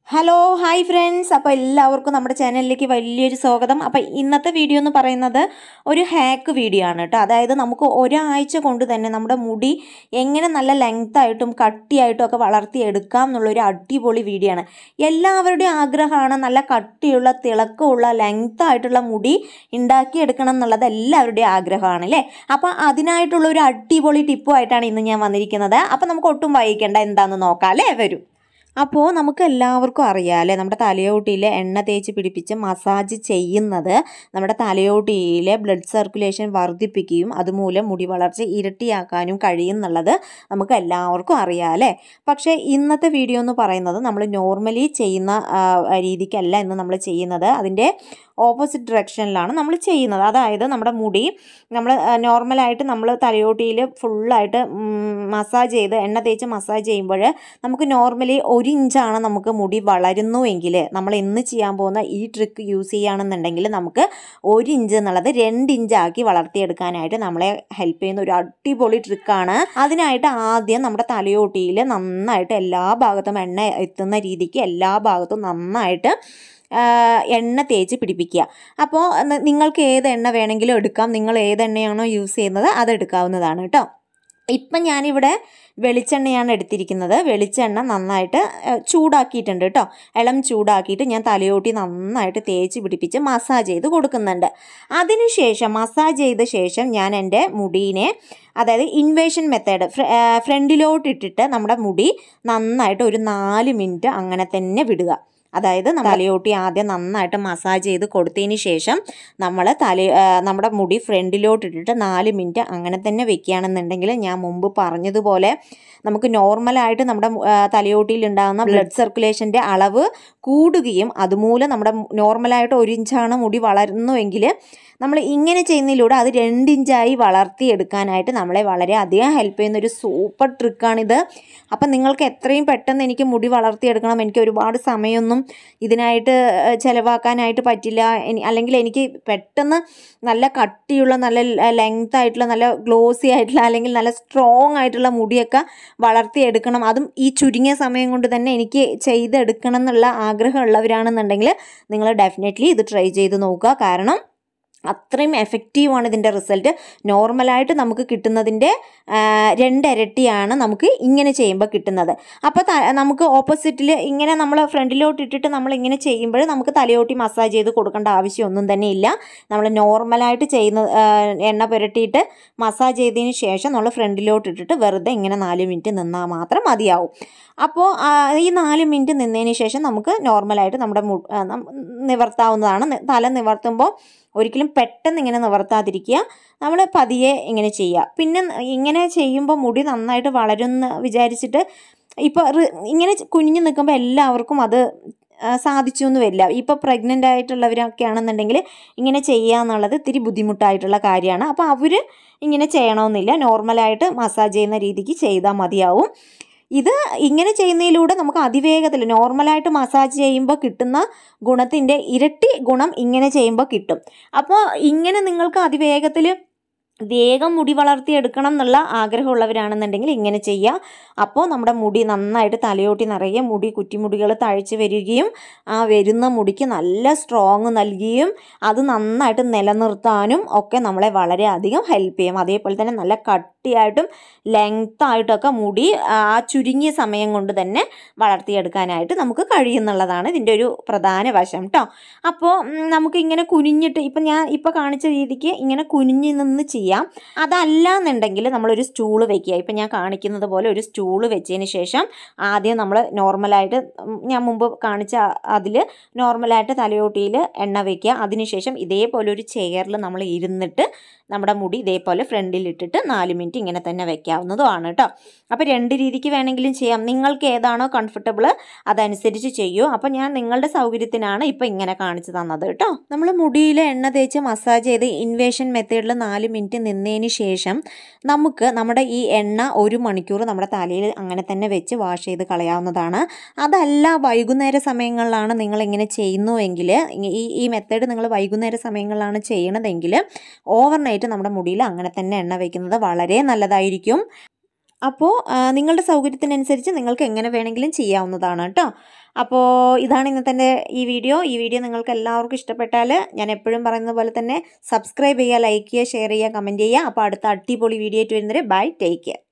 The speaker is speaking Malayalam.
ഹലോ ഹായ് ഫ്രണ്ട്സ് അപ്പോൾ എല്ലാവർക്കും നമ്മുടെ ചാനലിലേക്ക് വലിയൊരു സ്വാഗതം അപ്പോൾ ഇന്നത്തെ വീഡിയോ എന്ന് പറയുന്നത് ഒരു ഹാക്ക് വീഡിയോ ആണ് കേട്ടോ അതായത് നമുക്ക് ഒരാഴ്ച കൊണ്ട് തന്നെ നമ്മുടെ മുടി എങ്ങനെ നല്ല ലെങ്ത് ആയിട്ടും കട്ടിയായിട്ടും ഒക്കെ വളർത്തിയെടുക്കാം എന്നുള്ളൊരു അടിപൊളി വീഡിയോ ആണ് എല്ലാവരുടെയും ആഗ്രഹമാണ് നല്ല കട്ടിയുള്ള തിളക്കമുള്ള ലെങ്ത് ആയിട്ടുള്ള മുടി ഉണ്ടാക്കിയെടുക്കണം എന്നുള്ളത് എല്ലാവരുടെയും ആഗ്രഹമാണ് അല്ലേ അപ്പോൾ അതിനായിട്ടുള്ള ഒരു അടിപൊളി ടിപ്പുമായിട്ടാണ് ഇന്ന് ഞാൻ വന്നിരിക്കുന്നത് അപ്പോൾ നമുക്ക് ഒട്ടും വൈകിക്കേണ്ട എന്താണെന്ന് നോക്കാം അല്ലേ വരും അപ്പോൾ നമുക്ക് എല്ലാവർക്കും അറിയാം അല്ലേ നമ്മുടെ തലയോട്ടിയിൽ എണ്ണ തേച്ച് പിടിപ്പിച്ച് മസാജ് ചെയ്യുന്നത് നമ്മുടെ തലയോട്ടിയിലെ ബ്ലഡ് സർക്കുലേഷൻ വർദ്ധിപ്പിക്കുകയും അതുമൂലം മുടി വളർച്ച ഇരട്ടിയാക്കാനും കഴിയും എന്നുള്ളത് നമുക്ക് എല്ലാവർക്കും അറിയാം അല്ലേ പക്ഷേ ഇന്നത്തെ വീഡിയോ എന്ന് പറയുന്നത് നമ്മൾ നോർമലി ചെയ്യുന്ന ആ, രീതിക്കല്ല ഇന്ന് നമ്മൾ ചെയ്യുന്നത് അതിൻ്റെ ഓപ്പോസിറ്റ് ഡയറക്ഷനിലാണ് നമ്മൾ ചെയ്യുന്നത് അതായത് നമ്മുടെ മുടി നമ്മൾ നോർമലായിട്ട് നമ്മൾ തലയോട്ടിയിൽ ഫുള്ളായിട്ട് മസാജ് ചെയ്ത് എണ്ണ തേച്ച് മസാജ് ചെയ്യുമ്പോൾ നമുക്ക് നോർമലി ഒരു ഇഞ്ചാണ് നമുക്ക് മുടി വളരുന്നുവെങ്കിൽ നമ്മൾ ഇന്ന് ചെയ്യാൻ പോകുന്ന ഈ ട്രിക്ക് യൂസ് ചെയ്യുകയാണെന്നുണ്ടെങ്കിൽ നമുക്ക് ഒരു ഇഞ്ച് എന്നുള്ളത് രണ്ട് ഇഞ്ചാക്കി വളർത്തിയെടുക്കാനായിട്ട് നമ്മളെ ഹെൽപ്പ് ചെയ്യുന്ന ഒരു അടിപൊളി ട്രിക്കാണ് അതിനായിട്ട് ആദ്യം നമ്മുടെ തലയോട്ടിയിൽ നന്നായിട്ട് എല്ലാ ഭാഗത്തും എണ്ണ എത്തുന്ന രീതിക്ക് എല്ലാ ഭാഗത്തും നന്നായിട്ട് ആ, എണ്ണ തേച്ച് പിടിപ്പിക്കുക അപ്പോൾ ന- നിങ്ങൾക്ക് ഏത് എണ്ണ വേണമെങ്കിലും എടുക്കാം നിങ്ങൾ ഏത് എണ്ണയാണോ യൂസ് ചെയ്യുന്നത് അത് എടുക്കാവുന്നതാണ് കേട്ടോ ഇപ്പം ഞാനിവിടെ വെളിച്ചെണ്ണയാണ് എടുത്തിരിക്കുന്നത് വെളിച്ചെണ്ണ നന്നായിട്ട് ഏഹ്, ചൂടാക്കിയിട്ടുണ്ട് കേട്ടോ ഇളം ചൂടാക്കിയിട്ട് ഞാൻ തലയോട്ടി നന്നായിട്ട് തേച്ച് പിടിപ്പിച്ച് മസാജ് ചെയ്ത് കൊടുക്കുന്നുണ്ട് അതിനുശേഷം മസാജ് ചെയ്ത ശേഷം ഞാൻ എൻ്റെ മുടീനെ അതായത് ഇൻവേഷൻ മെത്തേഡ് ഫ്രണ്ടിലോട്ട് ഇട്ടിട്ട് നമ്മുടെ മുടി നന്നായിട്ട് ഒരു നാല് മിനിറ്റ് അങ്ങനെ തന്നെ വിടുക അതായത് നമ്മ- തലയോട്ടി ആദ്യം നന്നായിട്ട് മസാജ് ചെയ്ത് കൊടുത്തതിന് ശേഷം നമ്മൾ തല ആ, നമ്മുടെ മുടി ഫ്രണ്ടിലോട്ട് ഇട്ടിട്ട് നാല് മിനിറ്റ് അങ്ങനെ തന്നെ വെക്കുകയാണെന്നുണ്ടെങ്കിൽ ഞാൻ മുമ്പ് പറഞ്ഞതുപോലെ നമുക്ക് നോർമലായിട്ട് നമ്മുടെ മു- ആ, തലയോട്ടിയിൽ ഉണ്ടാകുന്ന ബ്ലഡ് സർക്കുലേഷൻ്റെ അളവ് കൂടുകയും അതുമൂലം നമ്മുടെ മു- നോർമലായിട്ട് ഒരു ഇഞ്ചാണ് മുടി വളരുന്നുവെങ്കിൽ നമ്മൾ ഇങ്ങനെ ചെയ്യുന്നതിലൂടെ അത് രണ്ട് ഇഞ്ചായി വളർത്തിയെടുക്കാനായിട്ട് നമ്മളെ വളരെ അധികം ഹെൽപ്പ് ചെയ്യുന്ന ഒരു സൂപ്പർ ട്രിക്കാണിത് അപ്പം നിങ്ങൾക്ക് എത്രയും പെട്ടെന്ന് എനിക്ക് മുടി വളർത്തിയെടുക്കണം എനിക്ക് ഒരുപാട് സമയമൊന്നും ഇതിനായിട്ട് ഏഹ്, ചിലവാക്കാനായിട്ട് പറ്റില്ല ഇനി- അല്ലെങ്കിൽ എനിക്ക് പെട്ടെന്ന് നല്ല കട്ടിയുള്ള നല്ല ലെങ്ത് ആയിട്ടുള്ള നല്ല ഗ്ലോസി ആയിട്ടുള്ള അല്ലെങ്കിൽ നല്ല സ്ട്രോങ് ആയിട്ടുള്ള മുടിയൊക്കെ വളർത്തിയെടുക്കണം അതും ഈ ചുരുങ്ങിയ സമയം കൊണ്ട് തന്നെ എനിക്ക് ചെയ്തെടുക്കണം എന്നുള്ള ആഗ്രഹമുള്ളവരാണെന്നുണ്ടെങ്കിൽ നിങ്ങൾ ഡെഫിനറ്റ്ലി ഇത് ട്രൈ ചെയ്ത് നോക്കുക കാരണം അത്രയും എഫക്റ്റീവാണ് ഇതിൻ്റെ റിസൾട്ട് നോർമലായിട്ട് നമുക്ക് കിട്ടുന്നതിൻ്റെ ആ, രണ്ടിരട്ടിയാണ് നമുക്ക് ഇങ്ങനെ ചെയ്യുമ്പോൾ കിട്ടുന്നത് അപ്പോൾ ത- നമുക്ക് ഓപ്പോസിറ്റിൽ ഇങ്ങനെ നമ്മൾ ഫ്രണ്ടിലോട്ട് ഇട്ടിട്ട് നമ്മൾ ഇങ്ങനെ ചെയ്യുമ്പോൾ നമുക്ക് തലയോട്ടി മസാജ് ചെയ്ത് കൊടുക്കേണ്ട ആവശ്യമൊന്നും തന്നെ ഇല്ല നമ്മൾ നോർമലായിട്ട് ചെയ്യുന്ന ആ, എണ്ണ പുരട്ടിയിട്ട് മസാജ് ചെയ്തതിന് ശേഷം നമ്മൾ ഫ്രണ്ടിലോട്ട് ഇട്ടിട്ട് വെറുതെ ഇങ്ങനെ നാല് മിനിറ്റ് നിന്നാൽ മാത്രം മതിയാവും അപ്പോൾ ആ, ഈ നാല് മിനിറ്റ് നിന്നതിന് ശേഷം നമുക്ക് നോർമലായിട്ട് നമ്മുടെ മു ആ, നം- നിവർത്താവുന്നതാണ് നി- തല നിവർത്തുമ്പോൾ ഒരിക്കലും പെട്ടെന്ന് ഇങ്ങനെ നിവർത്താതിരിക്കുക നമ്മൾ പതിയെ ഇങ്ങനെ ചെയ്യുക പിന്നെ ഇങ്ങനെ ചെയ്യുമ്പോൾ മുടി നന്നായിട്ട് വളരുമെന്ന് വിചാരിച്ചിട്ട് ഇപ്പോൾ ഇങ്ങനെ കുനിഞ്ഞ് നിൽക്കുമ്പോൾ എല്ലാവർക്കും അത് ആ, സാധിച്ചു എന്ന് വരില്ല ഇപ്പോൾ പ്രഗ്നൻ്റ് ആയിട്ടുള്ളവരൊക്കെ ആണെന്നുണ്ടെങ്കിൽ ഇങ്ങനെ ചെയ്യുക എന്നുള്ളത് ഇത്തിരി ബുദ്ധിമുട്ടായിട്ടുള്ള കാര്യമാണ് അപ്പോൾ അവർ ഇങ്ങനെ ചെയ്യണമെന്നില്ല നോർമലായിട്ട് മസാജ് ചെയ്യുന്ന രീതിക്ക് ചെയ്താൽ മതിയാവും ഇത് ഇങ്ങനെ ചെയ്യുന്നതിലൂടെ നമുക്ക് അതിവേഗത്തിൽ നോർമലായിട്ട് മസാജ് ചെയ്യുമ്പോൾ കിട്ടുന്ന ഗുണത്തിൻ്റെ ഇരട്ടി ഗുണം ഇങ്ങനെ ചെയ്യുമ്പോൾ കിട്ടും അപ്പോൾ ഇങ്ങനെ നിങ്ങൾക്ക് അതിവേഗത്തിൽ വേഗം മുടി വളർത്തിയെടുക്കണം എന്നുള്ള ആഗ്രഹമുള്ളവരാണെന്നുണ്ടെങ്കിൽ ഇങ്ങനെ ചെയ്യുക അപ്പോൾ നമ്മുടെ മുടി നന്നായിട്ട് തലയോട്ടി നിറയെ മുടി കുറ്റിമുടികൾ തഴച്ച് വരികയും ആ വരുന്ന മുടിക്ക് നല്ല സ്ട്രോങ് നൽകുകയും അത് നന്നായിട്ട് നിലനിർത്താനും ഒക്കെ നമ്മളെ വളരെയധികം ഹെൽപ്പ് ചെയ്യും അതേപോലെ തന്നെ നല്ല കട്ടിയായിട്ടും ലെങ്ത് ആയിട്ടൊക്കെ മുടി ആ ചുരുങ്ങിയ സമയം കൊണ്ട് തന്നെ വളർത്തിയെടുക്കാനായിട്ട് നമുക്ക് കഴിയുന്നുള്ളതാണ് ഇതിൻ്റെ ഒരു പ്രധാന വശം കേട്ടോ അപ്പോൾ ഉം, നമുക്ക് ഇങ്ങനെ കുനിഞ്ഞിട്ട് ഇപ്പം ഞാൻ ഇപ്പോൾ കാണിച്ച രീതിക്ക് ഇങ്ങനെ കുനിഞ്ഞ് നിന്ന് ചെയ്യാം അതല്ല എന്നുണ്ടെങ്കിൽ നമ്മളൊരു സ്റ്റൂള് വെക്കുക ഇപ്പം ഞാൻ കാണിക്കുന്നത് പോലെ ഒരു സ്റ്റൂള് വെച്ചതിന് ശേഷം ആദ്യം നമ്മൾ നോർമലായിട്ട് ഉം, ഞാൻ മുമ്പ് കാണിച്ച അതിൽ നോർമലായിട്ട് തലയോട്ടിയിൽ എണ്ണ വെക്കുക അതിനുശേഷം ഇതേപോലെ ഒരു ചെയറിൽ നമ്മൾ ഇരുന്നിട്ട് നമ്മുടെ മുടി ഇതേപോലെ ഫ്രണ്ടിൽ ഇട്ടിട്ട് നാല് മിനിറ്റ് ഇങ്ങനെ തന്നെ വെക്കാവുന്നതുമാണ് കേട്ടോ അപ്പോൾ രണ്ട് രീതിക്ക് വേണമെങ്കിലും ചെയ്യാം നിങ്ങൾക്ക് ഏതാണോ കംഫർട്ടബിൾ അതനുസരിച്ച് ചെയ്യൂ അപ്പോൾ ഞാൻ നിങ്ങളുടെ സൗകര്യത്തിനാണ് ഇപ്പോൾ ഇങ്ങനെ കാണിച്ചു തന്നത് കേട്ടോ നമ്മൾ മുടിയിൽ എണ്ണ തേച്ച് മസാജ് ചെയ്ത് ഇൻവേഷൻ മെത്തേഡിൽ നാല് മിനിറ്റ് നിന്നതിന് ശേഷം നമുക്ക് നമ്മുടെ ഈ എണ്ണ ഒരു മണിക്കൂർ നമ്മുടെ തലയിൽ അങ്ങനെ തന്നെ വെച്ച് വാഷ് ചെയ്ത് കളയാവുന്നതാണ് അതല്ല വൈകുന്നേര സമയങ്ങളിലാണ് നിങ്ങൾ ഇങ്ങനെ ചെയ്യുന്നുവെങ്കിൽ ഈ ഈ മെത്തേഡ് നിങ്ങൾ വൈകുന്നേര സമയങ്ങളിലാണ് ചെയ്യണതെങ്കിൽ ഓവർനൈറ്റ് നമ്മുടെ മുടിയിൽ അങ്ങനെ തന്നെ എണ്ണ വയ്ക്കുന്നത് വളരെ നല്ലതായിരിക്കും അപ്പോൾ നിങ്ങളുടെ സൗകര്യത്തിനനുസരിച്ച് നിങ്ങൾക്ക് എങ്ങനെ വേണമെങ്കിലും ചെയ്യാവുന്നതാണ് കേട്ടോ അപ്പോൾ ഇതാണ് ഇന്നത്തെ ഈ വീഡിയോ ഈ വീഡിയോ നിങ്ങൾക്ക് എല്ലാവർക്കും ഇഷ്ടപ്പെട്ടാൽ ഞാൻ എപ്പോഴും പറയുന്ന പോലെ തന്നെ സബ്സ്ക്രൈബ് ചെയ്യുക ലൈക്ക് ചെയ്യുക ഷെയർ ചെയ്യുക കമൻറ്റ് ചെയ്യുക അപ്പോൾ അടുത്ത അടിപൊളി വീഡിയോ ആയിട്ട് വരുന്നത് ബൈ ടേക്ക് കെയർ